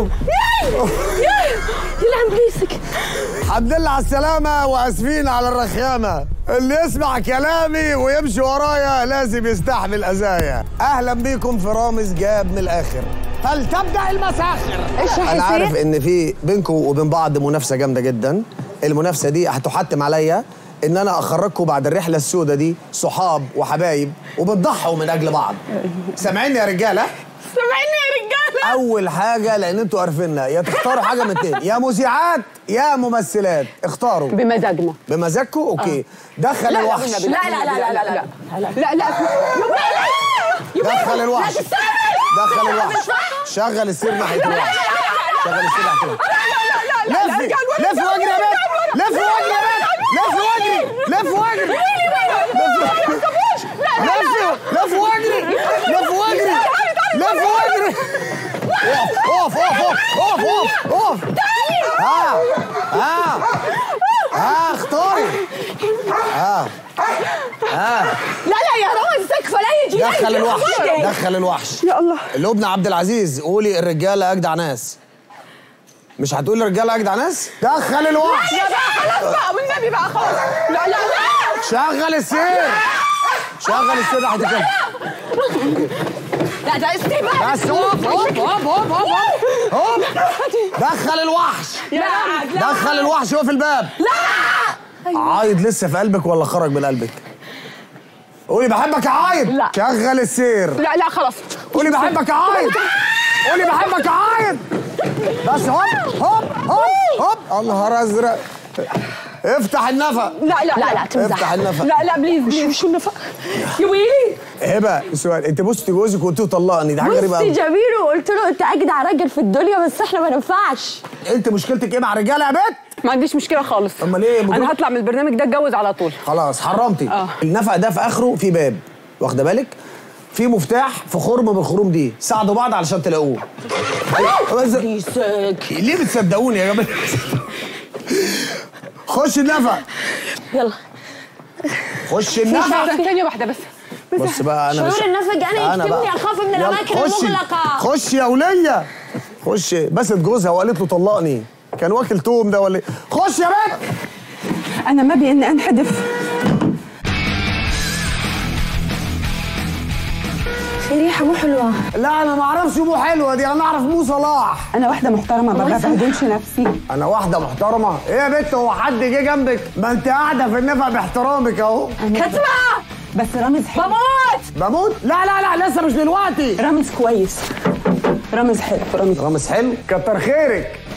يلعن بليسك الحمد لله على السلامة واسفين على الرخامة اللي يسمع كلامي ويمشي ورايا لازم يستحمل أذايا أهلا بيكم في رامز جاب من الآخر فلتبدأ المساخر ايش راح أنا عارف يصير؟ إن في بينكم وبين بعض منافسة جامدة جدا المنافسة دي هتحتم عليا إن أنا أخرجكم بعد الرحلة السوداء دي صحاب وحبايب وبتضحوا من أجل بعض سامعيني يا رجالة؟ سامعيني يا رجاله اول حاجه لان انتوا عارفيننا يا تختاروا حاجه من اتنين يا مذيعات يا ممثلات اختاروا بمزاجنا بمزاجكم اوكي دخل الوحش لا لا لا لا لا لا لا لا لا دخل الوحش دخل الوحش شغل السير ناحيه الوحش شغل السير ناحيه الوحش لفي لفي واجري يا بنت لفي واجري يا بنت لفي واجري لفي واجري لفي لفي واجري لفي واجري لفي واجري اقف اقف اقف اقف اقف اقف ها ها ها اختاري ها ها لا لا يا رامز سقف لا يجي دخل الوحش دخل الوحش يا الله لبنى عبد العزيز قولي الرجاله اجدع ناس مش هتقولي الرجاله اجدع ناس دخل الوحش يا بقى خلاص بقى والنبي بقى خلاص لا لا لا شغل السير شغل السير ناحيه الكلب لا ده استهبال بس هوب هوب هوب هوب هوب هوب دخل الوحش لا لا دخل الوحش هو في الباب لا عايد لسه في قلبك ولا خرج من قلبك قولي بحبك يا عايد لا. شغل السير لا لا خلاص قولي بحبك يا عايد قولي بحبك يا عايد بس هوب هوب هوب هوب الله ازرق افتح النفق لا لا لا لا تمزح افتح النفق. لا لا بليز بليز شو النفق يا ويلي هبه سؤال انت بصتي جوزك وقلت له طلقني دي حاجه غريبه بصي قوي جميل وقلت له انت اجدع راجل في الدنيا بس احنا ما ننفعش انت مشكلتك ايه مع الرجاله يا بت ما عنديش مشكله خالص امال ايه مدير- انا هطلع من البرنامج ده اتجوز على طول خلاص حرمتي آه. النفق ده في اخره في باب واخده بالك في مفتاح في خرم من الخروم دي ساعدوا بعض علشان تلاقوه بس- ليه بتصدقوني يا جماعه خش النفق يلا خش النفق ثانيه واحده بس بص بقى انا مش شعور النفق انا أنا يكتمني بقى. اخاف من يلا، الاماكن خشي. المغلقه خش يا وليه خش بست جوزها وقالت له طلقني كان واكل توم ده ولا إيه؟ خش يا بنت انا ما بي اني انحدف في ريحه مو حلوه لا انا ما اعرفش مو حلوه دي انا اعرف مو صلاح انا واحده محترمه ما ببهدلش نفسي انا واحده محترمه ايه يا بنت هو حد جه جنبك ما انت قاعده في النفق باحترامك اهو كتمه بس رامز حلو بموت بموت لا لا لا لسه مش دلوقتي رامز كويس رامز حلو رامز رامز حلو كتر خيرك